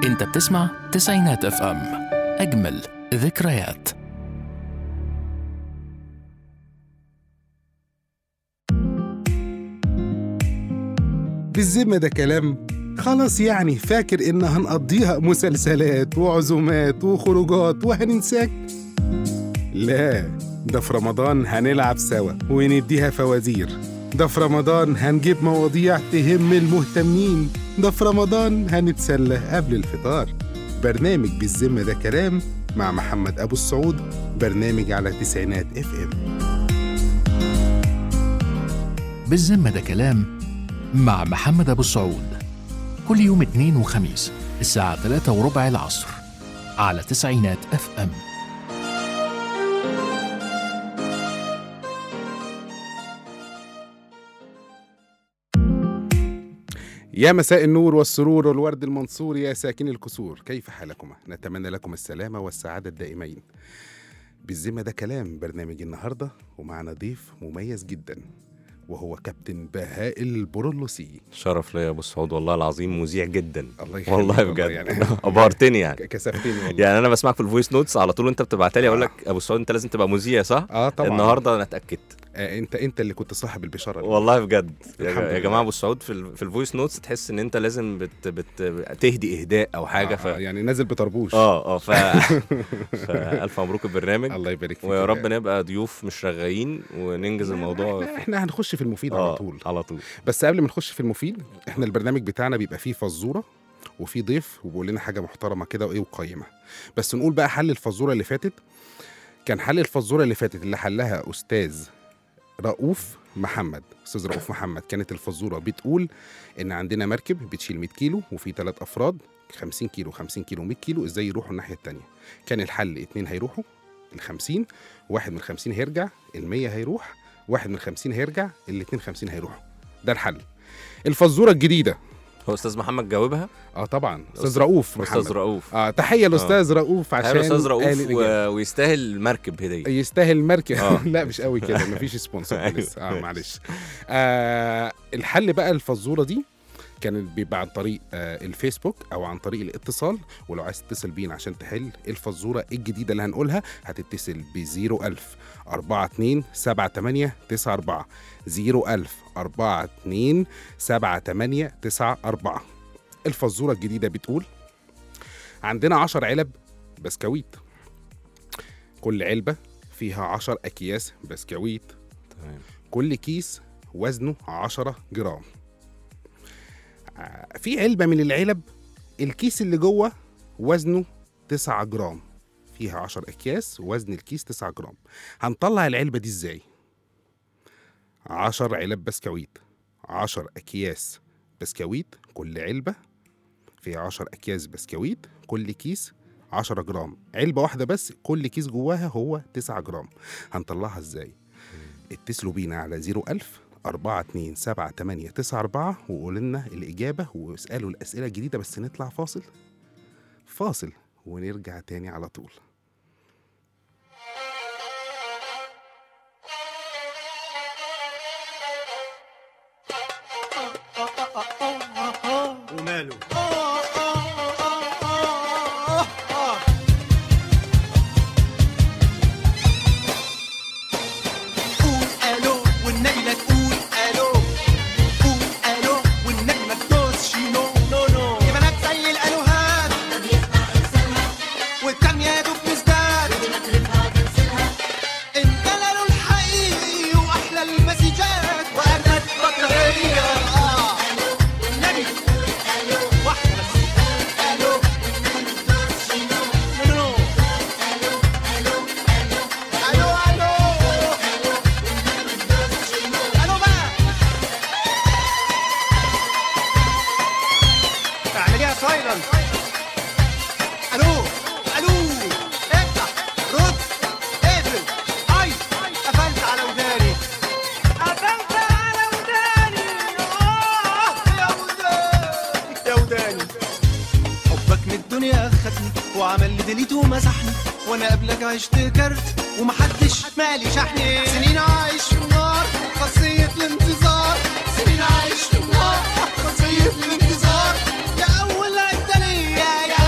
انت بتسمع تسعينات اف ام اجمل ذكريات بالذمة ده كلام خلاص يعني فاكر إن هنقضيها مسلسلات وعزومات وخروجات وهننساك لا ده في رمضان هنلعب سوا ونديها فوازير ده في رمضان هنجيب مواضيع تهم المهتمين ده في رمضان هنتسلى قبل الفطار برنامج بالذمة ده كلام مع محمد أبو السعود برنامج على تسعينات اف ام بالذمة ده كلام مع محمد أبو السعود كل يوم اثنين وخميس الساعة 3 وربع العصر على تسعينات اف ام يا مساء النور والسرور والورد المنصور يا ساكن الكسور كيف حالكما؟ نتمنى لكم السلامة والسعادة الدائمين بالذمة ده كلام برنامج النهاردة ومعنا ضيف مميز جدا وهو كابتن بهاء البرولوسي شرف ليا يا ابو السعود والله العظيم مذيع جدا الله يخليك والله بجد يعني ابهرتني يعني ك- كسفتني والله يعني انا بسمعك في الفويس نوتس على طول انت بتبعتها لي اقول آه. لك ابو السعود انت لازم تبقى مذيع صح اه طبعا النهارده انا اتاكدت آه انت انت اللي كنت صاحب البشاره دي. والله بجد يا, الحمد يا لله. جماعه ابو السعود في ال- في الفويس نوتس تحس ان انت لازم بت بت تهدي اهداء او حاجه آه ف آه يعني نازل بطربوش اه اه ف فالف مبروك البرنامج الله يبارك فيك ويا رب بهاء. نبقى ضيوف مش رغايين وننجز الموضوع احنا, احنا هنخش في المفيد على اه طول على طول بس قبل ما نخش في المفيد احنا البرنامج بتاعنا بيبقى فيه فزوره وفي ضيف وبيقول لنا حاجه محترمه كده وايه وقيمه بس نقول بقى حل الفزوره اللي فاتت كان حل الفزوره اللي فاتت اللي حلها استاذ رؤوف محمد استاذ رؤوف محمد كانت الفزوره بتقول ان عندنا مركب بتشيل 100 كيلو وفي ثلاث افراد 50 كيلو 50 كيلو 100 كيلو ازاي يروحوا الناحيه الثانيه كان الحل اتنين هيروحوا ال 50 واحد من ال 50 هيرجع ال 100 هيروح واحد من ال 50 هيرجع الاتنين 50 هيروحوا ده الحل الفزوره الجديده هو استاذ محمد جاوبها اه طبعا استاذ أستاذ- رؤوف محمد استاذ رؤوف اه تحيه لاستاذ رؤوف عشان حلو استاذ قال رؤوف الإجابة. و... ويستاهل المركب هديه يستاهل مركب آه. لا مش قوي كده مفيش سبونسر أيوة. لسه اه معلش آه الحل بقى الفزوره دي كانت بيبقى عن طريق آه الفيسبوك او عن طريق الاتصال ولو عايز تتصل بينا عشان تحل الفزوره الجديده اللي هنقولها هتتصل ب 01000 42 78 94 01000 42 78 94 الفزوره الجديده بتقول عندنا 10 علب بسكويت كل علبه فيها 10 اكياس بسكويت تمام كل كيس وزنه 10 جرام آه، في علبة من العلب الكيس اللي جوه وزنه 9 جرام فيها 10 أكياس وزن الكيس 9 جرام هنطلع العلبة دي ازاي 10 علب بسكويت 10 أكياس بسكويت كل علبة فيها 10 أكياس بسكويت كل كيس 10 جرام علبة واحدة بس كل كيس جواها هو 9 جرام هنطلعها ازاي اتصلوا بينا على 01000 42 7 8 9 4 وقولوا لنا الإجابة واسألوا الأسئلة الجديدة بس نطلع فاصل فاصل ونرجع تاني على طول وماله قول الو والنبي لا تقول الو قول الو والنبي ما تدوسش نو نو نو يا بنات زي الالوهات والتانية يا دوب مزداد انت الالو الحقيقي واحلى المسجات واجمد بطارية اه النبي واحدة بس الو نو نو الو الو الو بقى اعمليها سايلنت الو الو افتح رد اقفل اي قفلت على وداني قفلت على وداني آه يا وداني يا وداني حبك من الدنيا خدني وعمل لي ديليت ومسحني وانا قبلك عشت كرت ومحدش مالي شحني سنين عايش في النار خاصية الانتظار سنين عايش في النار خاصية الانتظار يا اول عدة ليا يا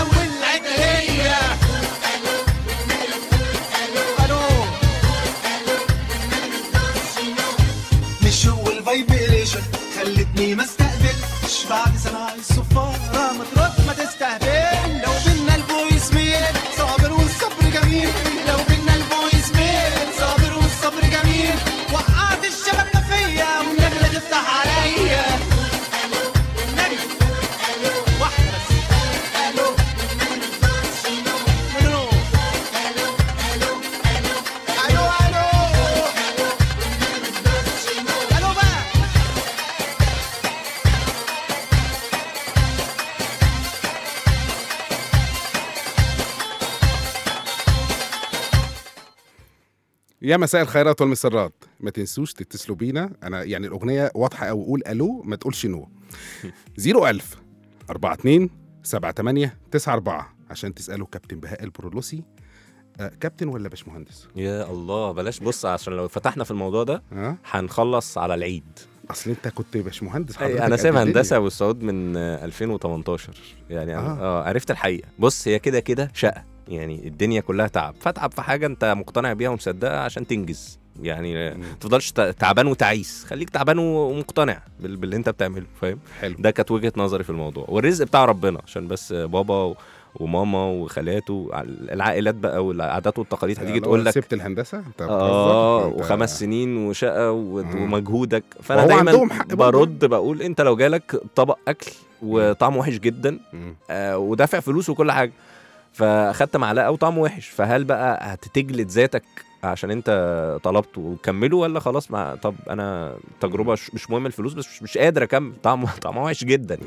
خلتني ما استقبلش بعد سماع الصفارة ما ترد ما تستهبل لو بينا الفويس ميل صابر والصبر جميل لو بينا الفويس ميل صابر والصبر جميل وقعت الشبكة فيا والنبي لا تفتح عليا والنبي واحدة بس الو الو الو الو الو بقى يا مساء الخيرات والمسرات ما تنسوش تتصلوا بينا انا يعني الاغنيه واضحه قوي قول الو ما تقولش نو 01000 42 78 94 عشان تسالوا كابتن بهاء البرولوسي آه كابتن ولا باشمهندس؟ يا الله بلاش بص عشان لو فتحنا في الموضوع ده ها هنخلص على العيد اصل انت كنت باشمهندس أي، حضرتك انا قد سايب الدنيا. هندسه والصعود من آه، 2018 يعني آه. اه, آه عرفت الحقيقه بص هي كده كده شقه يعني الدنيا كلها تعب فتعب في حاجه انت مقتنع بيها ومصدقها عشان تنجز يعني آه، مم. ما تفضلش ت- تعبان وتعيس خليك تعبان ومقتنع بال- باللي انت بتعمله فاهم حلو ده كانت وجهه نظري في الموضوع والرزق بتاع ربنا عشان بس بابا و- وماما وخالاته العائلات بقى والعادات والتقاليد هتيجي لو تقول لك سبت الهندسه انت اه بتهزر؟ أنت- وخمس سنين وشقه و- آه. ومجهودك فانا وهو دايما عندهم حق برضه. برد بقول انت لو جالك طبق اكل وطعمه وحش جدا مم. آه ودافع فلوس وكل حاجه فاخدت معلقه وطعمه وحش فهل بقى هتجلد ذاتك عشان انت طلبته وكمله ولا خلاص مع طب انا تجربه ش- مش مهم الفلوس بس مش, مش قادر اكمل طعمه طعمه وحش جدا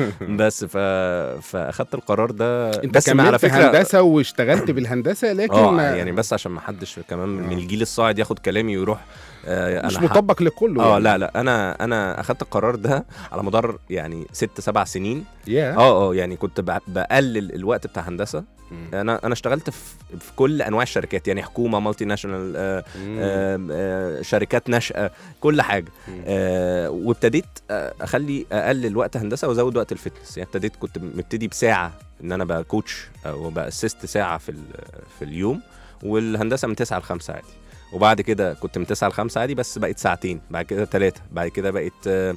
بس ف... فاخدت القرار ده انت بس كملت على فكره هندسه واشتغلت بالهندسه لكن اه يعني بس عشان ما حدش كمان من آه. الجيل الصاعد ياخد كلامي ويروح آه مش انا ح- مطبق لكله اه يعني. لا لا انا انا اخدت القرار ده على مدار يعني ست سبع سنين يا اه اه يعني كنت بق- بقلل الوقت بتاع هندسه مم. انا انا اشتغلت في, في كل انواع الشركات يعني حكومه مالتي ناشونال آه مم. آه آه شركات ناشئه كل حاجه مم. آه وابتديت آه اخلي اقلل وقت هندسه وازود وقت الفتنس يعني ابتديت كنت مبتدي بساعه ان انا بقى كوتش او باسست ساعه في ال- في اليوم والهندسه من 9 ل 5 عادي وبعد كده كنت من 9 ل 5 عادي بس بقيت ساعتين بعد كده ثلاثة بعد كده بقيت آه،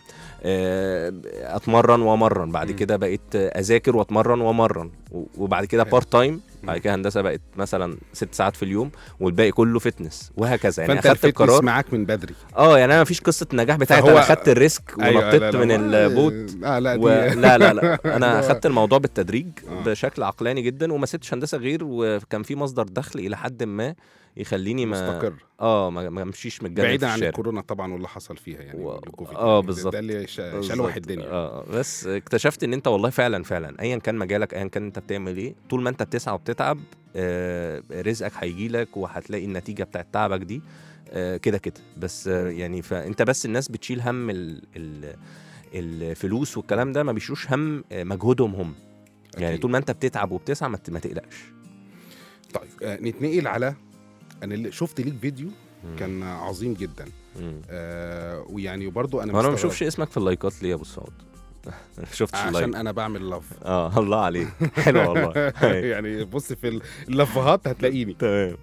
آه، اتمرن وامرن بعد مم. كده بقيت آه، اذاكر واتمرن وامرن و- وبعد كده حلو. بارت تايم بعد مم. كده هندسه بقت مثلا ست ساعات في اليوم والباقي كله فتنس وهكذا يعني فانت اخدت الفتنس القرار معاك من بدري اه يعني انا مفيش قصه نجاح بتاعتي فهو- انا خدت الريسك أيوة، ونطيت لا، لا، من ما- البوت اه لا و... دي لا لا لا انا اللي هو- اخدت الموضوع بالتدريج آه. بشكل عقلاني جدا وما سبتش هندسه غير وكان في مصدر دخل الى حد ما يخليني ما مستقر اه ما ما امشيش متجنن بعيدا في عن الشارع الكورونا طبعا واللي حصل فيها يعني و- والكوفيد آه، يعني. بالظبط. ده اللي شا- بالظبط. شالوح الدنيا اه بس اكتشفت ان انت والله فعلا فعلا ايا كان مجالك ايا كان انت بتعمل ايه طول ما انت بتسعى وبتتعب آه رزقك هيجي لك وهتلاقي النتيجه بتاعت تعبك دي آه كده كده بس آه يعني فانت بس الناس بتشيل هم ال ال الفلوس والكلام ده ما بيشيلوش هم آه، مجهودهم هم يعني أكيد. طول ما انت بتتعب وبتسعى ما ت- ما تقلقش طيب آه نتنقل على انا اللي شفت ليك فيديو مم. كان عظيم جدا مم. آه ويعني برضو انا هو انا ما مستغرب. بشوفش اسمك في اللايكات ليه يا ابو السعود ما شفتش عشان اللايك انا بعمل لاف اه الله عليك حلو والله يعني بص في اللفهات هتلاقيني تمام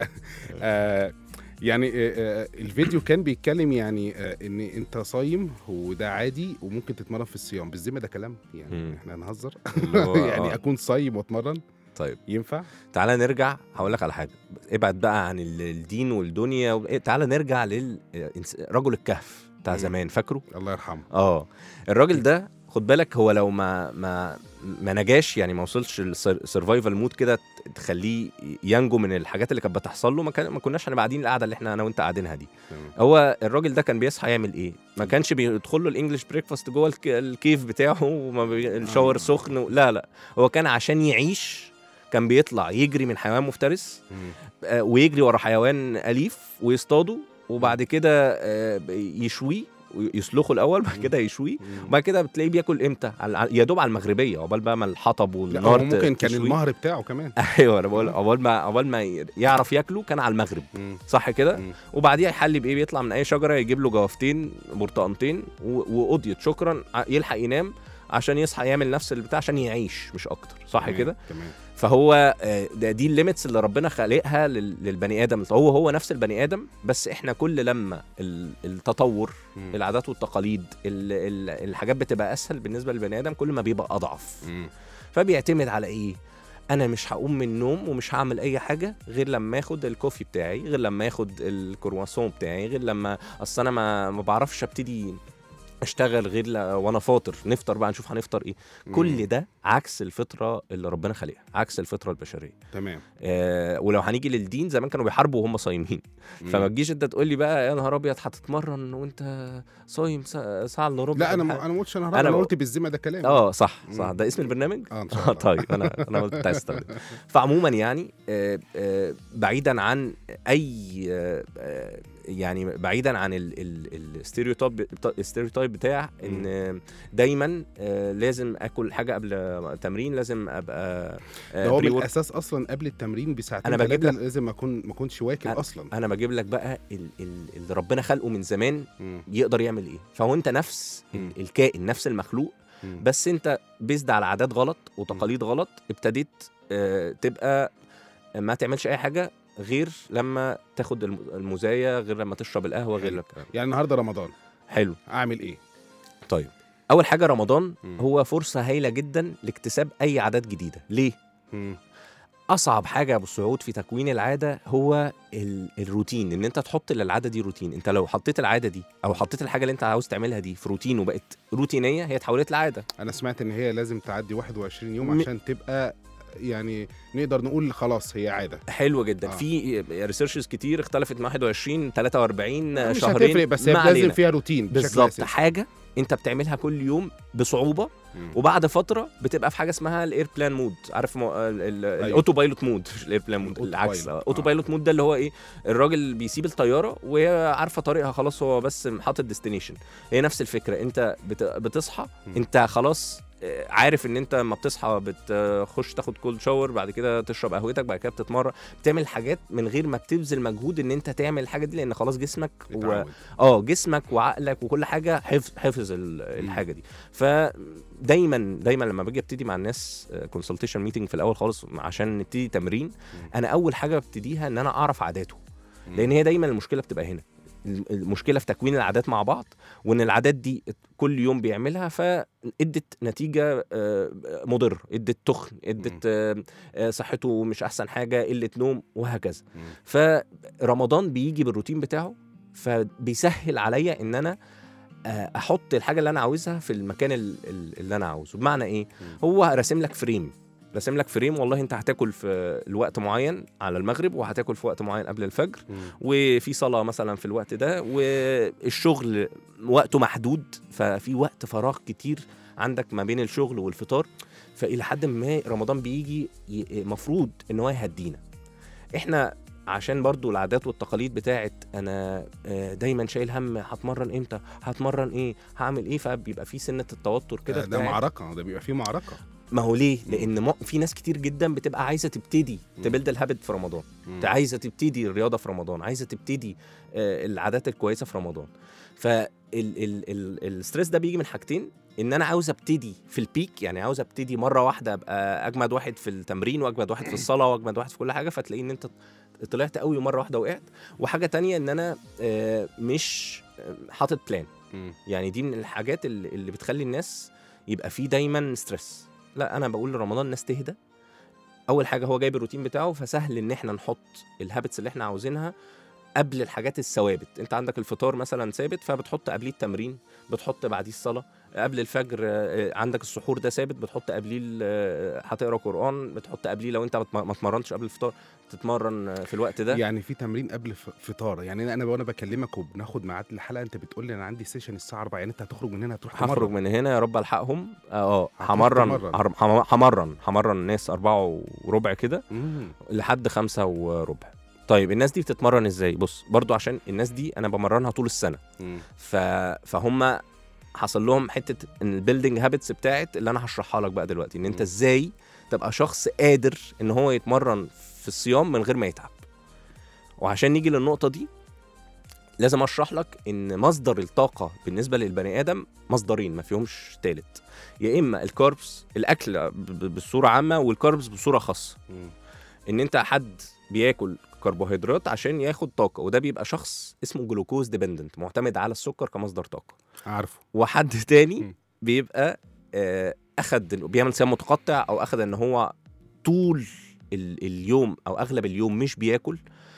آه يعني آه آه الفيديو كان بيتكلم يعني آه ان انت صايم وده عادي وممكن تتمرن في الصيام بالذمه ده كلام يعني مم. احنا هنهزر اللي هو يعني آه. اكون صايم واتمرن طيب ينفع تعالى نرجع هقول لك على حاجه ابعد بقى عن ال- الدين والدنيا و... إيه، تعالى نرجع لرجل الكهف بتاع مم. زمان فاكره الله يرحمه اه الراجل ده خد بالك هو لو ما ما ما نجاش يعني ما وصلش للسرفايفل مود كده ت- تخليه ينجو من الحاجات اللي كانت بتحصل له ما, كان ما كناش هنبقى قاعدين القعده اللي احنا انا وانت قاعدينها دي تمام. هو الراجل ده كان بيصحى يعمل ايه ما كانش بيدخل له الانجليش بريكفاست جوه الك- الكيف بتاعه وما بي... الشاور آه. سخن و... لا لا هو كان عشان يعيش كان بيطلع يجري من حيوان مفترس مم. آه، ويجري ورا حيوان اليف ويصطاده وبعد كده آه، يشويه يسلخه الاول بعد كده يشويه مم. وبعد كده بتلاقيه بياكل امتى على- يا دوب على المغربيه عقبال بقى ما الحطب لا والنار هو ممكن كان تشويه. المهر بتاعه كمان ايوه انا بقول عقبال ما عقبال ما يعرف ياكله كان على المغرب مم. صح كده مم. وبعديها يحل بايه بيطلع من اي شجره يجيب له جوافطين برتقانتين و- وقضيت شكرا ع- يلحق ينام عشان يصحى يعمل نفس البتاع عشان يعيش مش اكتر صح تمام، كده تمام فهو آه، ده دي الليميتس اللي ربنا خالقها لل- للبني ادم هو هو نفس البني ادم بس احنا كل لما ال- التطور مم. العادات والتقاليد ال- ال- الحاجات بتبقى اسهل بالنسبه للبني ادم كل ما بيبقى اضعف مم. فبيعتمد على ايه انا مش هقوم من النوم ومش هعمل اي حاجه غير لما اخد الكوفي بتاعي غير لما اخد الكرواسون بتاعي غير لما اصل انا ما, ما بعرفش ابتدي اشتغل غير ل... وانا فاطر نفطر بقى نشوف هنفطر ايه مم. كل ده عكس الفطره اللي ربنا خالقها عكس الفطره البشريه تمام آه ولو هنيجي للدين زمان كانوا بيحاربوا وهم صايمين مم. فما تجيش انت تقول لي بقى يا نهار ابيض هتتمرن وانت صايم سا- ساعه الا ربع لا انا ولا ما حاجة. انا ما قلتش انا أنا انا بقول- قلت بالذمه ده كلام اه صح مم. صح ده اسم البرنامج اه ان شاء اه الله طيب انا انا قلت عايز استخدم فعموما يعني آه، آه، بعيدا عن اي آه، آه، يعني بعيدا عن الستيريوتايب الستيريوتايب بتاع ان آه، دايما آه، لازم اكل حاجه قبل التمرين لازم ابقى ده هو من بري الاساس اصلا قبل التمرين بساعتين أنا بجيب ثلاثه لك- لازم اكون ما اكونش واكل أنا- اصلا انا بجيب لك بقى ال- ال- اللي ربنا خلقه من زمان مم. يقدر يعمل ايه فهو انت نفس ال- مم. الكائن نفس المخلوق مم. بس انت بيزد على عادات غلط وتقاليد غلط ابتديت آه، تبقى ما تعملش اي حاجه غير لما تاخد الم- المزايا غير لما تشرب القهوه غير حلو. لما يعني النهارده رمضان حلو اعمل ايه طيب اول حاجه رمضان مم. هو فرصه هايله جدا لاكتساب اي عادات جديده ليه مم. اصعب حاجه يا ابو سعود في تكوين العاده هو ال- الروتين ان انت تحط للعاده دي روتين انت لو حطيت العاده دي او حطيت الحاجه اللي انت عاوز تعملها دي في روتين وبقت روتينيه هي اتحولت لعاده انا سمعت ان هي لازم تعدي 21 يوم م- عشان تبقى يعني نقدر نقول خلاص هي عاده حلو جدا آه. آه. في ريسيرشز كتير اختلفت من 21 43 مش شهرين هتفرق بس هي ما لازم علينا. فيها روتين بشكل بالظبط أساسي. حاجه انت بتعملها كل يوم بصعوبه مم. وبعد فتره بتبقى في حاجه اسمها الاير بلان مود عارف مو... ال- ال- أيوة. الاوتو بايلوت مود مش الاير بلان مود الأوتو العكس بايلوت. الاوتو آه. بايلوت مود ده اللي هو ايه الراجل بيسيب الطياره وهي عارفه طريقها خلاص هو بس حاطط ديستنيشن هي نفس الفكره انت بت... بتصحى مم. انت خلاص آه، عارف ان انت لما بتصحى بتخش تاخد كولد شاور بعد كده تشرب قهوتك بعد كده بتتمرن بتعمل حاجات من غير ما بتبذل مجهود ان انت تعمل الحاجه دي لان خلاص جسمك و... اتعود. اه جسمك وعقلك وكل حاجه حفظ حفظ ال- الحاجه دي فدايما دايما لما باجي ابتدي مع الناس كونسلتيشن ميتنج في الاول خالص عشان نبتدي تمرين انا اول حاجه ببتديها ان انا اعرف عاداته مم. لان هي دايما المشكله بتبقى هنا الم- المشكله في تكوين العادات مع بعض وان العادات دي كل يوم بيعملها فادت نتيجه آه، مضره ادت تخن ادت آه، آه، صحته مش احسن حاجه قله نوم وهكذا مم. فرمضان بيجي بالروتين بتاعه فبيسهل عليا ان انا آه، احط الحاجه اللي انا عاوزها في المكان ال- ال- اللي انا عاوزه بمعنى ايه هو راسم لك فريم راسم لك فريم والله انت هتاكل في الوقت معين على المغرب وهتاكل في وقت معين قبل الفجر مم. وفي صلاه مثلا في الوقت ده والشغل وقته محدود ففي وقت فراغ كتير عندك ما بين الشغل والفطار فالى حد ما رمضان بيجي المفروض ان هو يهدينا احنا عشان برضو العادات والتقاليد بتاعت انا آه، دايما شايل هم هتمرن امتى هتمرن ايه هعمل ايه فبيبقى في سنه التوتر كده ده, ده بتاعت- معركه ده بيبقى فيه معركه ما هو ليه مم. لان م- في ناس كتير جدا بتبقى عايزه تبتدي مم. تبلد الهابت في رمضان مم. عايزه تبتدي الرياضه في رمضان عايزه تبتدي آه، العادات الكويسه في رمضان فالستريس ده بيجي من حاجتين ان انا عاوز ابتدي في البيك يعني عاوز ابتدي مره واحده ابقى اجمد واحد في التمرين واجمد واحد في الصلاه واجمد واحد في كل حاجه فتلاقي ان انت طلعت قوي مره واحده وقعت وحاجه تانية ان انا آه، مش آه، حاطط بلان مم. يعني دي من الحاجات اللي, اللي بتخلي الناس يبقى فيه دايما ستريس لا انا بقول لرمضان الناس تهدى اول حاجه هو جايب الروتين بتاعه فسهل ان احنا نحط الهابتس اللي احنا عاوزينها قبل الحاجات الثوابت انت عندك الفطار مثلا ثابت فبتحط قبليه التمرين بتحط بعديه الصلاه قبل الفجر آه، آه، عندك السحور ده ثابت بتحط قبليه ال- آه، هتقرا قران بتحط قبليه لو انت ما ما اتمرنتش قبل الفطار تتمرن آه، في الوقت ده يعني في تمرين قبل ف- فطار يعني انا انا وانا بكلمك وبناخد ميعاد الحلقه انت بتقول لي انا عندي سيشن الساعه 4 يعني انت هتخرج من هنا هتروح هخرج تمرن من هنا يا رب الحقهم اه هتروح همرن تمرن. هر- هم- همرن همرن الناس أربعة وربع كده مم. لحد خمسة وربع طيب الناس دي بتتمرن ازاي بص برضو عشان الناس دي انا بمرنها طول السنه مم. ف... فهم حصل لهم حته ان البيلدينج هابتس بتاعت اللي انا هشرحها لك بقى دلوقتي ان انت مم. ازاي تبقى شخص قادر ان هو يتمرن في الصيام من غير ما يتعب وعشان نيجي للنقطه دي لازم اشرح لك ان مصدر الطاقه بالنسبه للبني ادم مصدرين ما فيهمش تالت يا اما الكاربس الاكل ب- ب- بصوره عامه والكاربس بصوره خاصه مم. ان انت حد بياكل كربوهيدرات عشان ياخد طاقه وده بيبقى شخص اسمه جلوكوز ديبندنت معتمد على السكر كمصدر طاقه عارفه وحد تاني مم. بيبقى آه، اخد بيعمل صيام متقطع او اخد ان هو طول ال- اليوم او اغلب اليوم مش بياكل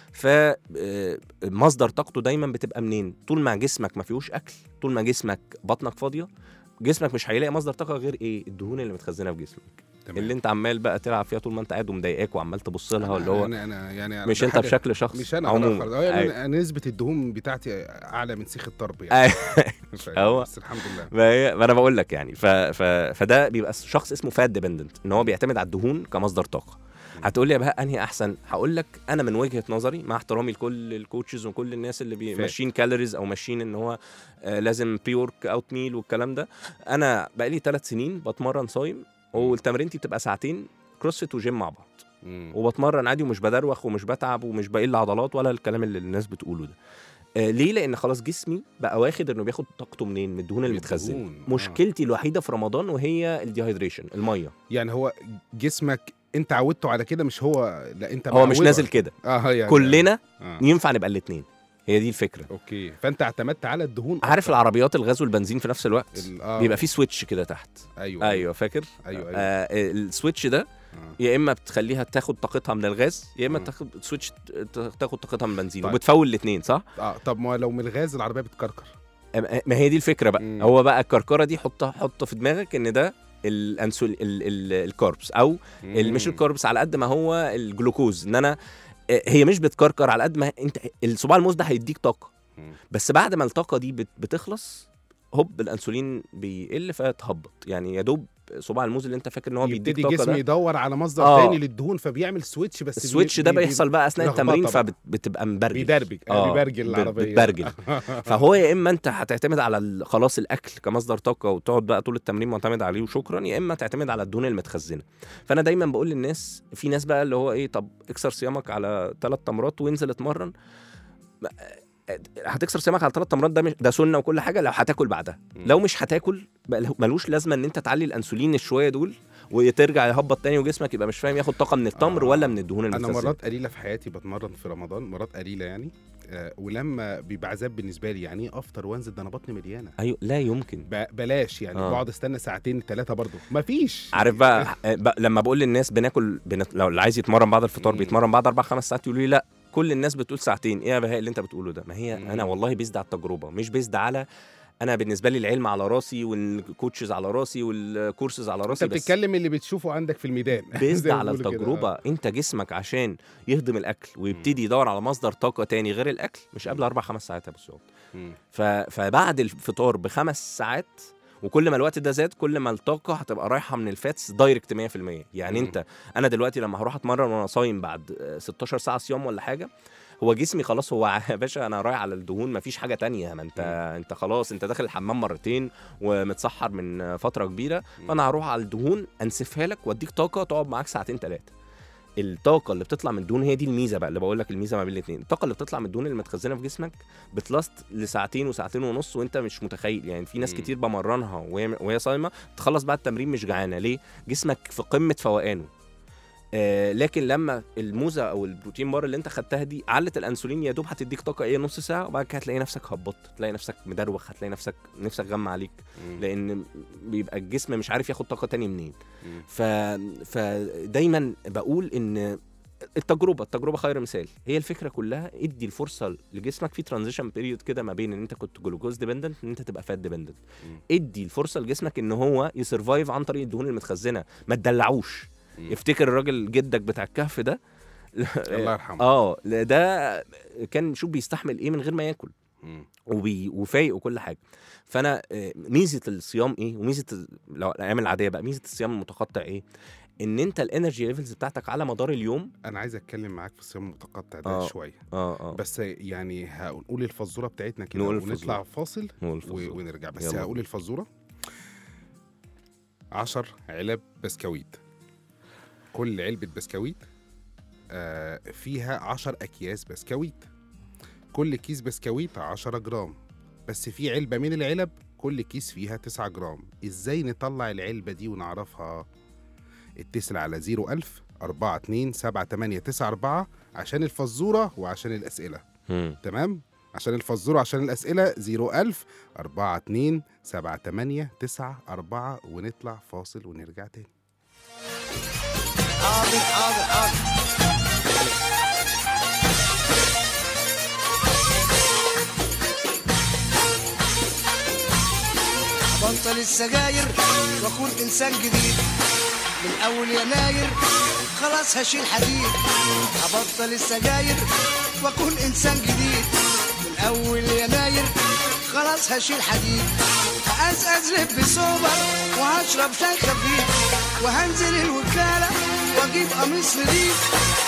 فمصدر طاقته دايما بتبقى منين طول ما جسمك ما فيهوش اكل طول ما جسمك بطنك فاضيه جسمك مش هيلاقي مصدر طاقه غير ايه الدهون اللي متخزنه في جسمك تمام اللي انت عمال بقى تلعب فيها طول ما انت قاعد ومضايقاك وعمال تبص لها اللي هو انا انا يعني أنا مش ده انت حاجة- بشكل شخص مش انا عموما عموما يعني أيوة. أنا, انا نسبه الدهون بتاعتي اعلى من سيخ الطرب يعني فاهم؟ هو- بس الحمد لله ما هي- ما انا بقول لك يعني ف... ف... فده بيبقى شخص اسمه فات ديبندنت ان هو بيعتمد على الدهون كمصدر طاقه هتقول لي يا بهاء انهي احسن هقول لك انا من وجهه نظري مع احترامي لكل الكوتشز وكل الناس اللي بي- فات. ماشيين كالوريز او ماشيين ان هو آه لازم بري ورك اوت ميل والكلام ده انا بقالي ثلاث سنين بتمرن صايم والتمرينتي بتبقى ساعتين كروسفيت وجيم مع بعض مم. وبتمرن عادي ومش بدروخ ومش بتعب ومش بقل عضلات ولا الكلام اللي الناس بتقوله ده آه ليه لان خلاص جسمي بقى واخد انه بياخد طاقته منين من الدهون من المتخزنه الدهون، آه. مشكلتي الوحيده في رمضان وهي الديهايدريشن الميه يعني هو جسمك انت عودته على كده مش هو لا انت هو مش معوده. نازل كده اه يعني كلنا آه. ينفع نبقى الاثنين هي دي الفكره اوكي فانت اعتمدت على الدهون عارف أكتر. العربيات الغاز والبنزين في نفس الوقت ال- آه. بيبقى فيه سويتش كده تحت ايوه ايوه فاكر ايوه ايوه آه السويتش ده آه. يا اما بتخليها تاخد طاقتها من الغاز يا اما مم. تاخد سويتش ت- تاخد طاقتها من البنزين طيب. وبتفول الاثنين صح اه طب ما لو من الغاز العربيه بتكركر أم- ما هي دي الفكره بقى مم. هو بقى الكركره دي حطها حط في دماغك ان ده الانسول ال- ال- الكاربس او ال- مش مم. الكاربس على قد ما هو الجلوكوز ان انا آه، هي مش بتكركر على قد ما انت الصباع الموز ده هيديك طاقه مم. بس بعد ما الطاقه دي بت- بتخلص هوب الانسولين بيقل فتهبط يعني يا دوب صباع الموز اللي انت فاكر ان هو بيديك يبتدي طاقه جسمي ده يدور على مصدر آه. تاني للدهون فبيعمل سويتش بس بي- السويتش ده بي- بي- بيحصل بقى اثناء لخبطة التمرين بقى. فبتبقى مبرجل بيدربج آه، بيبرجل ب- العربيه بتبرجل. فهو يا اما انت هتعتمد على ال- خلاص الاكل كمصدر طاقه وتقعد بقى طول التمرين معتمد عليه وشكرا يا اما تعتمد على الدهون المتخزنه فانا دايما بقول للناس في ناس بقى اللي هو ايه طب اكسر صيامك على ثلاث تمرات وانزل اتمرن ما- هتكسر صيامك على ثلاث تمرات ده مش ده سنه وكل حاجه لو هتاكل بعدها مم. لو مش هتاكل بقى له- ملوش لازمه ان انت تعلي الانسولين الشويه دول وترجع يهبط تاني وجسمك يبقى مش فاهم ياخد طاقه من التمر آه. ولا من الدهون انا المتخزنه مرات قليله في حياتي بتمرن في رمضان مرات قليله يعني آه ولما بيبقى عذاب بالنسبه لي يعني ايه افطر وانزل ده انا بطني مليانه ايوه لا يمكن ب- بلاش يعني آه. بقعد استنى ساعتين ثلاثه برضه مفيش عارف بقى, بقى لما بقول للناس بناكل بنت... لو اللي عايز يتمرن بعد الفطار مم. بيتمرن بعد اربع خمس ساعات يقولوا لي لا كل الناس بتقول ساعتين ايه يا بهاء اللي انت بتقوله ده ما هي مم. انا والله بيزد على التجربه مش بيزد على انا بالنسبه لي العلم على راسي والكوتشز على راسي والكورسز على انت راسي بس بتتكلم اللي بتشوفه عندك في الميدان بيزد زي ما على بيقولوا كده. التجربه انت جسمك عشان يهضم الاكل ويبتدي يدور على مصدر طاقه تاني غير الاكل مش قبل اربع خمس ساعات يا ابو سعود مم. ف... فبعد الفطار بخمس ساعات وكل ما الوقت ده زاد كل ما الطاقه هتبقى رايحه من الفاتس دايركت 100% يعني مم. انت انا دلوقتي لما هروح اتمرن وانا صايم بعد آه، 16 ساعه صيام ولا حاجه هو جسمي خلاص هو يا باشا انا رايح على الدهون مفيش حاجه تانية ما انت انت خلاص انت داخل الحمام مرتين ومتسحر من آه، فتره كبيره فانا هروح على الدهون انسفها لك واديك طاقه تقعد معاك ساعتين ثلاثه الطاقه اللي بتطلع من الدهون هي دي الميزه بقى اللي بقول لك الميزه ما بين الاثنين الطاقه اللي بتطلع من الدهون اللي متخزنه في جسمك بتلاست لساعتين وساعتين ونص وانت مش متخيل يعني في ناس مم. كتير بمرنها وهي وهي صايمه تخلص بعد التمرين مش جعانه ليه جسمك في قمه فوقانه آه لكن لما الموزه او البروتين بار اللي انت خدتها دي علت الانسولين يا دوب هتديك طاقه ايه نص ساعه وبعد كده هتلاقي نفسك هبطت تلاقي نفسك مدروخ هتلاقي نفسك نفسك غمى عليك مم. لان بيبقى الجسم مش عارف ياخد طاقه تاني منين مم. ف... فدايما بقول ان التجربه التجربه خير مثال هي الفكره كلها ادي الفرصه لجسمك في ترانزيشن بيريود كده ما بين ان انت كنت جلوكوز ديبندنت ان انت تبقى فات ديبندنت مم. ادي الفرصه لجسمك ان هو يسرفايف عن طريق الدهون المتخزنه ما تدلعوش مم. افتكر الراجل جدك بتاع الكهف ده الله يرحمه اه ده كان شوف بيستحمل ايه من غير ما ياكل مم. وبي وفايق وكل حاجه فانا آه، ميزه الصيام ايه وميزه ال- لو الايام العاديه بقى ميزه الصيام المتقطع ايه ان انت الانرجي ليفلز بتاعتك على مدار اليوم انا عايز اتكلم معاك في الصيام المتقطع ده آه. شويه اه اه بس يعني هنقول الفزوره بتاعتنا كده نقول ونطلع الفزورة. فاصل نقول و... الفزورة. ونرجع بس يلا. هقول الفزوره عشر علب بسكويت كل علبة بسكويت آه فيها عشر أكياس بسكويت كل كيس بسكويت 10 جرام بس في علبة من العلب كل كيس فيها 9 جرام ازاي نطلع العلبة دي ونعرفها اتصل على 01000 42 7894 عشان الفزورة وعشان الأسئلة مم. تمام عشان الفزورة عشان الأسئلة 01000 42 7894 ونطلع فاصل ونرجع تاني حاضر حاضر حاضر بطل السجاير واكون انسان جديد من اول يناير خلاص هشيل حديد هبطل السجاير واكون انسان جديد من اول يناير خلاص هشيل حديد هأزأز لب سوبر وهشرب شاي خفيف وهنزل الوكالة واجيب قميص نضيف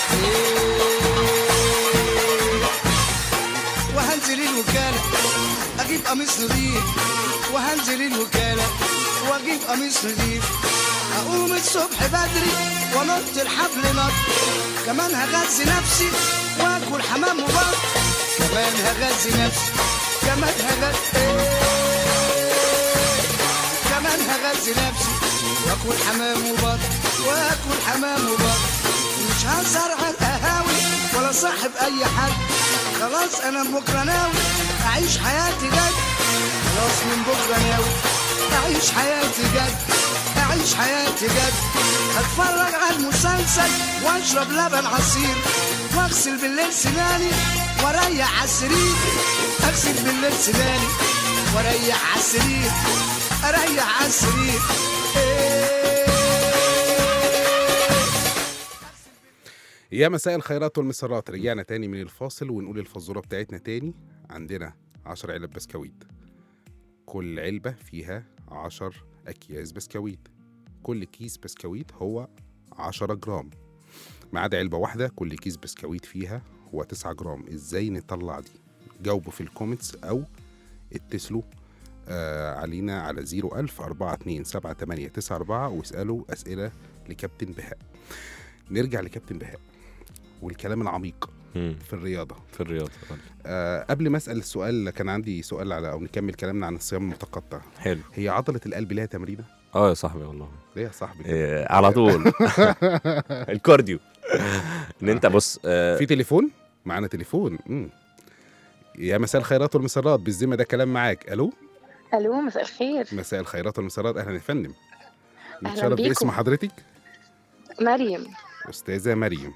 وهنزل الوكالة اجيب قميص نضيف وهنزل الوكالة واجيب قميص نضيف اقوم الصبح بدري ونط الحبل نط كمان هغذي نفسي واكل حمام وبط كمان هغذي نفسي كمان هغذي كمان هغذي نفسي واكل حمام وبط واكل حمام وبط مش هسهر على القهاوي ولا صاحب اي حد خلاص انا من بكره ناوي اعيش حياتي جد خلاص من بكره ناوي اعيش حياتي جد اعيش حياتي جد اتفرج على المسلسل واشرب لبن عصير واغسل بالليل سناني واريح على السرير اغسل بالليل سناني واريح على السرير اريح على السرير يا مساء الخيرات والمسرات رجعنا تاني من الفاصل ونقول الفزورة بتاعتنا تاني عندنا 10 علب بسكويت كل علبة فيها 10 أكياس بسكويت كل كيس بسكويت هو 10 جرام ما عدا علبة واحدة كل كيس بسكويت فيها هو 9 جرام ازاي نطلع دي جاوبوا في الكومنتس أو اتصلوا آه علينا على 01000 42 7894 واسألوا أسئلة لكابتن بهاء نرجع لكابتن بهاء والكلام العميق مم. في الرياضة في الرياضه آه قبل ما أسأل السؤال كان عندي سؤال على أو نكمل كلامنا عن الصيام المتقطع حلو هي عضلة القلب ليها تمرينة؟ اه يا صاحبي والله ليه يا صاحبي؟ إيه على طول الكارديو ان انت بص آه في تليفون؟ معانا تليفون مم. يا مساء الخيرات والمسرات بالذمة ده كلام معاك ألو الو مساء الخير مساء الخيرات والمسرات أهلا يا فندم أهلاً نتشرف بيكم. باسم حضرتك مريم أستاذة مريم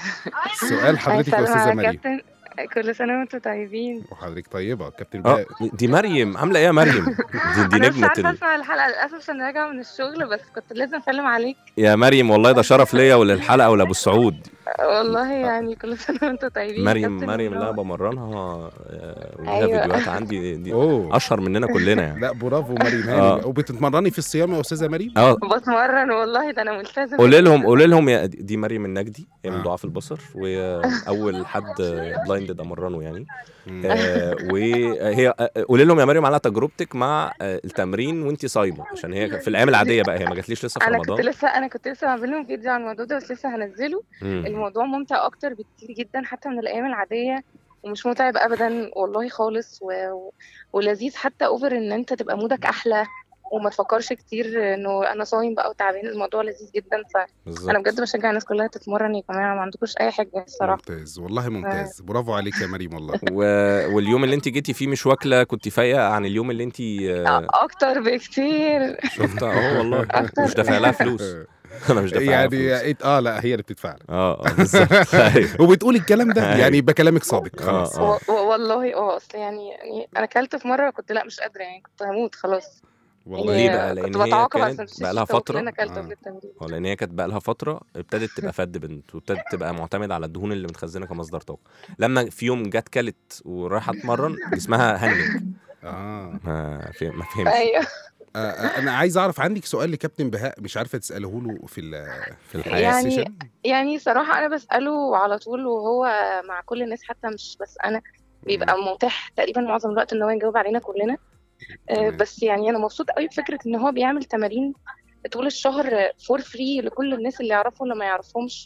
سؤال حضرتك يا أسلم أستاذة على مريم كابتن كل سنه وانتم طيبين وحضرتك طيبة كابتن اه بهاء دي مريم عامله ايه يا مريم دي, دي انا مش نجمه عارفه ال... اسمع الحلقه للاسف عشان راجعه من الشغل بس كنت لازم اسلم عليك يا مريم والله ده شرف ليا وللحلقه ولابو سعود والله يعني كل سنه وانتم طيبين مريم كابتن مريم اللي انا منور. بمرنها آه، وليها أيوة. فيديوهات عندي دي أوه اشهر مننا كلنا يعني لا برافو مريم آه. هاني وبتتمرني في الصيام يا أستاذة مريم؟ اه بتمرن والله ده انا ملتزمه قولي لهم قولي لهم يا دي- دي مريم النجدي هي من آه. ضعاف البصر واول حد بلايندد امرنه يعني مم. آه، وهي آه، قولي لهم يا مريم على تجربتك مع آه، التمرين وانت صايمه عشان هي في الايام العاديه بقى هي ما جاتليش لسه في انا كنت رمضان لسه انا كنت لسه بعمل لهم فيديو عن الموضوع ده بس لسه هنزله مم. الموضوع ممتع اكتر بكتير جدا حتى من الايام العاديه ومش متعب ابدا والله خالص و... ولذيذ حتى اوفر ان انت تبقى مودك احلى وما تفكرش كتير انه انا صايم بقى وتعبان الموضوع لذيذ جدا فانا بالظبط بجد بشجع الناس كلها تتمرن يا جماعه ما عندكوش اي حاجه الصراحه ممتاز والله ممتاز برافو عليك يا مريم والله و... واليوم اللي انت جيتي فيه مش واكله كنت فايقه عن اليوم اللي انت آه، اكتر بكتير شفتها اهو والله أكتر. مش دافع لها فلوس انا مش دافع لها يعني فلوس إيه- اه لا هي اللي بتدفع لك اه اه بالظبط أيوة. وبتقول الكلام ده أيوة. يعني يبقى كلامك صادق آه، خلاص آه. و... و... والله اه اصل يعني يعني انا اكلت في مره كنت لا مش قادره يعني كنت هموت خلاص والله ليه يعني بقى؟ لأن كنت هي بتعاقب كانت عشان بقى لها الشيشة فترة. وكلنا اكلت آه. قبل التمرين اه لان هي كانت بقى لها فتره ابتدت تبقى فد بنت وابتدت تبقى معتمده على الدهون اللي متخزنه كمصدر طاقه لما في يوم جت كلت ورايحه اتمرن جسمها هنج اه ما في ما فهمش ايوه آه، آه، انا عايز اعرف عندك سؤال لكابتن بهاء مش عارفه تساله له في ال- في الحياه يعني السيشن يعني صراحة أنا بسأله على طول وهو مع كل الناس حتى مش بس أنا بيبقى متاح تقريبا معظم الوقت إن هو يجاوب علينا كلنا آه، تمام. بس يعني أنا مبسوط قوي بفكرة إن هو بيعمل تمارين طول الشهر فور فري لكل الناس اللي يعرفوا واللي ما يعرفهمش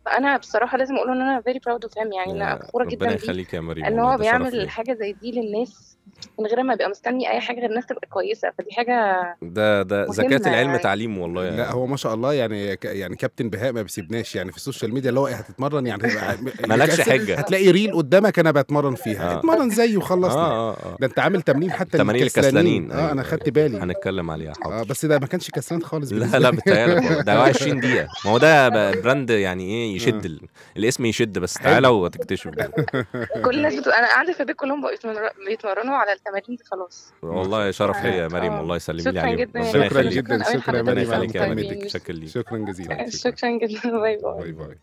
فانا بصراحه لازم اقول ان انا very proud of him يعني انا فخوره جدا ربنا بيه يخليك يا مريم ان والله هو ده شرف بيعمل ليا. حاجه زي دي للناس من غير ما يبقى مستني اي حاجه غير الناس تبقى كويسه فدي حاجه ده ده مهمة زكاة العلم يعني. تعليم والله لا يا هو ما شاء الله يعني ك- يعني كابتن بهاء ما بيسيبناش يعني في السوشيال ميديا اللي هو إيه هتتمرن يعني مالكش هتلاقي- حجة. هتلاقي ريل قدامك انا بتمرن فيها آه. اتمرن زيه وخلصنا اه اه اه ده انت عامل تمرين حتى تمارين الكسلانين اه انا خدت بالي هنتكلم عليها اه حاضر بس ده ما كانش كسلان خالص لا بالنسبة لا لي. بتهيألك ده 20 دقيقة ما هو ده ب- براند يعني ايه يشد ال... الاسم يشد بس تعالى وتكتشف كل الناس بتبقى انا قاعده في البيت كلهم بقوا يتمر- بيتمرنوا على التمارين دي خلاص والله شرف ليا يا مريم آه. والله سلمي لي شكرا عليهم جدا يا ربنا شكرا مريم. يخليك جدا أوي شكرا يا لحضرتك مريم ربنا على يخليك يا مريم مكالمتك شكرا ليك شكرا جزيلا شكرا جدا باي باي باي باي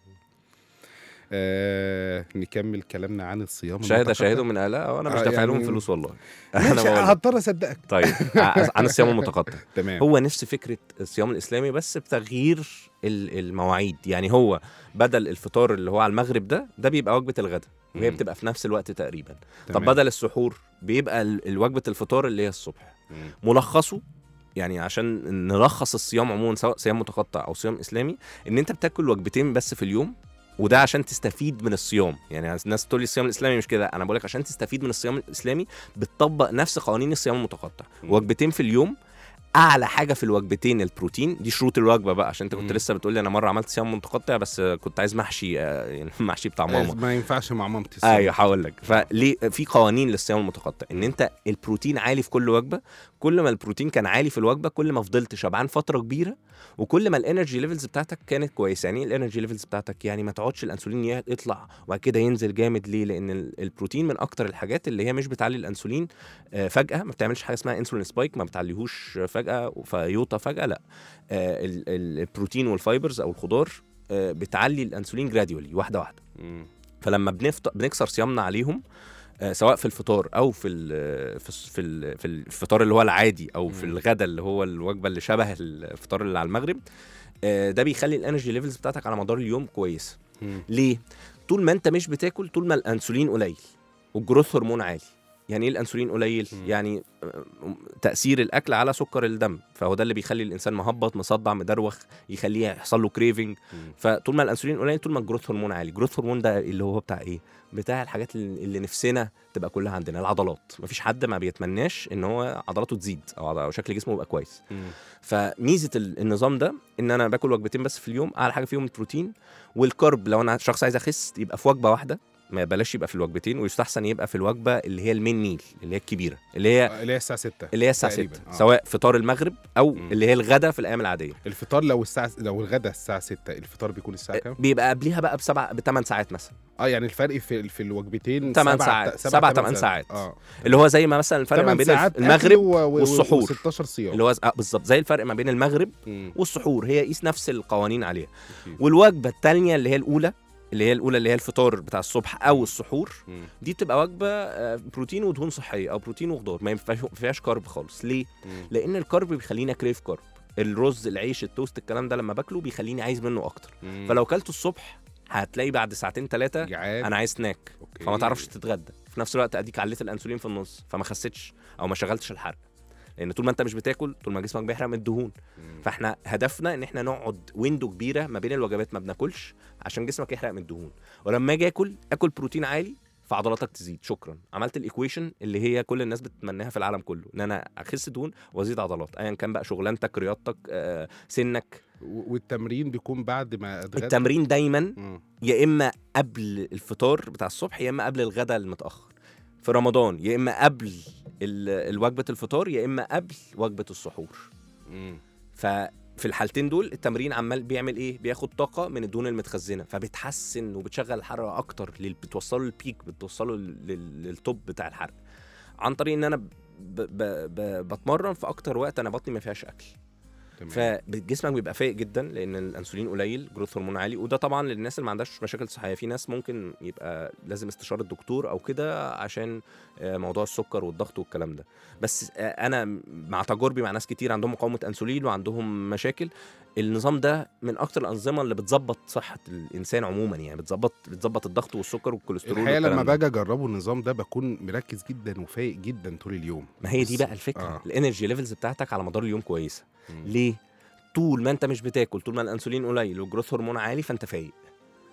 آه نكمل كلامنا عن الصيام شاهد المتقطع. شاهدوا من اهلها وانا مش آه، دافع لهم يعني- فلوس والله ماشي انا بقول لك. هضطر اصدقك طيب ع- عن الصيام المتقطع تمام هو نفس فكره الصيام الاسلامي بس بتغيير ال- المواعيد يعني هو بدل الفطار اللي هو على المغرب ده ده بيبقى وجبه الغداء وهي مم. بتبقى في نفس الوقت تقريبا طب تمام. بدل السحور بيبقى ال- الوجبه الفطار اللي هي الصبح مم. ملخصه يعني عشان نلخص الصيام عموما سواء صيام متقطع او صيام اسلامي ان انت بتاكل وجبتين بس في اليوم وده عشان تستفيد من الصيام يعني الناس تقول لي الصيام الاسلامي مش كده انا بقول لك عشان تستفيد من الصيام الاسلامي بتطبق نفس قوانين الصيام المتقطع مم. وجبتين في اليوم اعلى حاجه في الوجبتين البروتين دي شروط الوجبه بقى عشان انت كنت مم. لسه بتقول لي انا مره عملت صيام متقطع بس كنت عايز محشي آه، يعني محشي بتاع ماما ما ينفعش مع مامتي الصيام. ايوه هقول لك فليه في قوانين للصيام المتقطع ان انت البروتين عالي في كل وجبه كل ما البروتين كان عالي في الوجبه كل ما فضلت شبعان فتره كبيره وكل ما الانرجي ليفلز بتاعتك كانت كويسه يعني ايه الانرجي ليفلز بتاعتك يعني ما تقعدش الانسولين ي- يطلع وبعد كده ينزل جامد ليه لان ال- البروتين من اكتر الحاجات اللي هي مش بتعلي الانسولين آه، فجاه ما بتعملش حاجه اسمها انسولين سبايك ما بتعليهوش فجاه فيوطى فجاه لا آه، ال- ال- البروتين والفايبرز او الخضار آه، بتعلي الانسولين جراديولي واحده واحده مم. فلما بنفط... بنكسر صيامنا عليهم آه، سواء في الفطار او في ال... في الس- في ال- في الفطار اللي هو العادي او في مم. الغدا اللي هو الوجبه اللي شبه الفطار اللي على المغرب آه، ده بيخلي الانرجي ليفلز بتاعتك على مدار اليوم كويسه مم. ليه طول ما انت مش بتاكل طول ما الانسولين قليل والجروث هرمون عالي يعني ايه الانسولين قليل مم. يعني آه، تاثير الاكل على سكر الدم فهو ده اللي بيخلي الانسان مهبط مصدع مدروخ يخليه يحصل له كريفنج مم. فطول ما الانسولين قليل طول ما الجروث هرمون عالي الجروث هرمون ده اللي هو بتاع ايه بتاع الحاجات اللي اللي نفسنا تبقى كلها عندنا العضلات مفيش حد ما بيتمناش ان هو عضلاته تزيد او عض- أو شكل جسمه يبقى كويس مم. فميزه ال- النظام ده ان انا باكل وجبتين بس في اليوم اعلى حاجه فيهم البروتين والكرب لو انا شخص عايز اخس يبقى في وجبه واحده ما بلاش يبقى في الوجبتين ويستحسن يبقى في الوجبه اللي هي المين ميل اللي هي الكبيره اللي هي آه، اللي هي الساعه 6 اللي هي الساعه 6 تقريباً. آه. سواء فطار المغرب او مم. اللي هي الغدا في الايام العاديه الفطار لو الساعه لو الغدا الساعه 6 الفطار بيكون الساعه كام؟ بيبقى قبليها بقى بسبع بثمان ساعات مثلا اه يعني الفرق في في الوجبتين تمن سبعة- ساعات. سبعة- سبعة تمن تمن ساعات. اه اللي هو زي ما مثلا الفرق ما تمن بين ساعات الف- المغرب والسحور. و16 صيام اللي هو آه بالظبط زي الفرق ما بين المغرب مم. والسحور هي قيس نفس القوانين عليها أكيد. والوجبه الثانيه اللي هي الاولى اللي هي الاولى اللي هي الفطار بتاع الصبح او السحور مم. دي بتبقى وجبه آه، بروتين ودهون صحيه او بروتين وخضار ما ينفعش- ما فيهاش كارب خالص ليه مم. لان الكارب بيخليني كريف كارب الرز العيش التوست الكلام ده لما باكله بيخليني عايز منه اكتر مم. فلو كلته الصبح هتلاقي بعد ساعتين ثلاثه جعان انا عايز سناك أوكي. فما تعرفش تتغدى في نفس الوقت اديك عليت الانسولين في النص فما خسيتش او ما شغلتش الحرق لان طول ما انت مش بتاكل طول ما جسمك بيحرق من الدهون مم. فاحنا هدفنا ان احنا نقعد ويندو كبيره ما بين الوجبات ما بناكلش عشان جسمك يحرق من الدهون ولما اجي اكل اكل بروتين عالي فعضلاتك تزيد شكرا عملت الايكويشن اللي هي كل الناس بتتمناها في العالم كله ان انا اخس دهون وازيد عضلات ايا كان بقى شغلانتك رياضتك آه، سنك و- والتمرين بيكون بعد ما اتغدى التمرين دايما مم. يا اما قبل الفطار بتاع الصبح يا اما قبل الغداء المتاخر في رمضان يا اما قبل ال- الوجبه الفطار يا اما قبل وجبه السحور مم. ففي الحالتين دول التمرين عمال بيعمل ايه بياخد طاقه من الدهون المتخزنه فبتحسن وبتشغل الحرق اكتر لل- بتوصله للبيك بتوصله لل- للتوب بتاع الحرق عن طريق ان انا ب... ب... ب... بتمرن في اكتر وقت انا بطني ما فيهاش اكل تمام فجسمك بيبقى فايق جدا لان الانسولين قليل جروث هرمون عالي وده طبعا للناس اللي ما عندهاش مشاكل صحيه في ناس ممكن يبقى لازم استشاره دكتور او كده عشان آه، موضوع السكر والضغط والكلام ده بس آه، انا مع تجاربي مع ناس كتير عندهم مقاومه انسولين وعندهم مشاكل النظام ده من اكتر الانظمه اللي بتظبط صحه الانسان عموما يعني بتظبط بتظبط الضغط والسكر والكوليسترول الحقيقه والكلام لما ده. باجي اجربه النظام ده بكون مركز جدا وفايق جدا طول اليوم ما هي دي بس- بقى الفكره آه. آه. الانرجي ليفلز بتاعتك على مدار اليوم كويسه مم. ليه؟ طول ما انت مش بتاكل طول ما الانسولين قليل والجروث هرمون عالي فانت فايق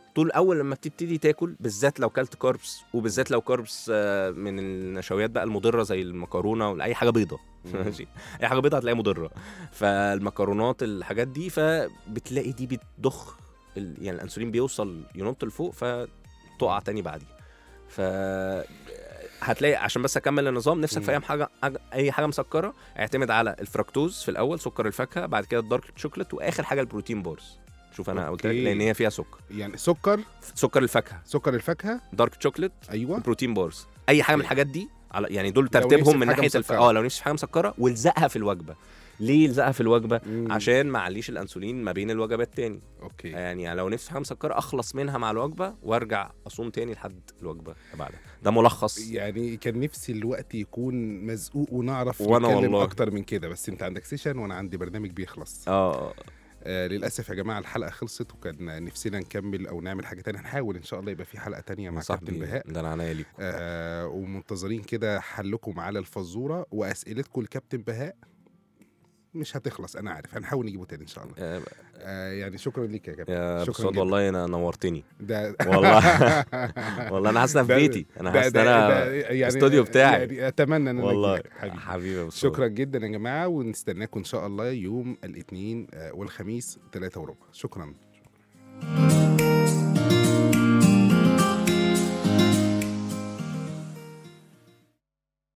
طول اول لما بتبتدي تاكل بالذات لو كلت كاربس وبالذات لو كاربس آه، من النشويات بقى المضره زي المكرونه ولا اي حاجه بيضه ماشي اي حاجه بيضه هتلاقيها مضره فالمكرونات الحاجات دي فبتلاقي دي بتضخ ال- يعني الانسولين بيوصل ينط لفوق فتقع تاني بعديه ف هتلاقي عشان بس اكمل النظام نفسك في اي حاجه اي حاجه مسكره اعتمد على الفركتوز في الاول سكر الفاكهه بعد كده الدارك شوكليت واخر حاجه البروتين بارز شوف انا قلت لك أوكي. لان هي فيها سكر يعني سكر سكر الفاكهه سكر الفاكهه دارك شوكليت ايوه بروتين بارز اي حاجه من أوكي. الحاجات دي على يعني دول نفسي في ترتيبهم من حاجة ناحيه الف... مسكرة. اه لو نفسي في حاجه مسكره والزقها في الوجبه ليه الزقها في الوجبه مم. عشان ما اعليش الانسولين ما بين الوجبات تاني اوكي يعني لو نفسي في حاجه مسكره اخلص منها مع الوجبه وارجع اصوم تاني لحد الوجبه اللي بعدها ده ملخص يعني كان نفسي الوقت يكون مزقوق ونعرف وأنا نتكلم والله. اكتر من كده بس انت عندك سيشن وانا عندي برنامج بيخلص اه آه للاسف يا جماعه الحلقه خلصت وكان نفسنا نكمل او نعمل حاجه تانية هنحاول ان شاء الله يبقى في حلقه تانية مع كابتن صاحبي بهاء ده انا عناية ليكم آه ومنتظرين كده حلكم على الفزوره واسئلتكم لكابتن بهاء مش هتخلص انا عارف هنحاول نجيبه تاني ان شاء الله آه، آه يعني شكرا ليك يا كابتن يا شكراً بصوت جداً. والله انا نورتني ده والله والله انا حاسس إن أنا في ده- بيتي انا ده- حاسس ان ده- انا ده يعني الاستوديو بتاعي. يعني اتمنى ان انا والله أجيلك حبيبي حبيبي يا بصوت. شكرا جدا يا جماعه ونستناكم ان شاء الله يوم الاثنين والخميس 3 وربع شكرا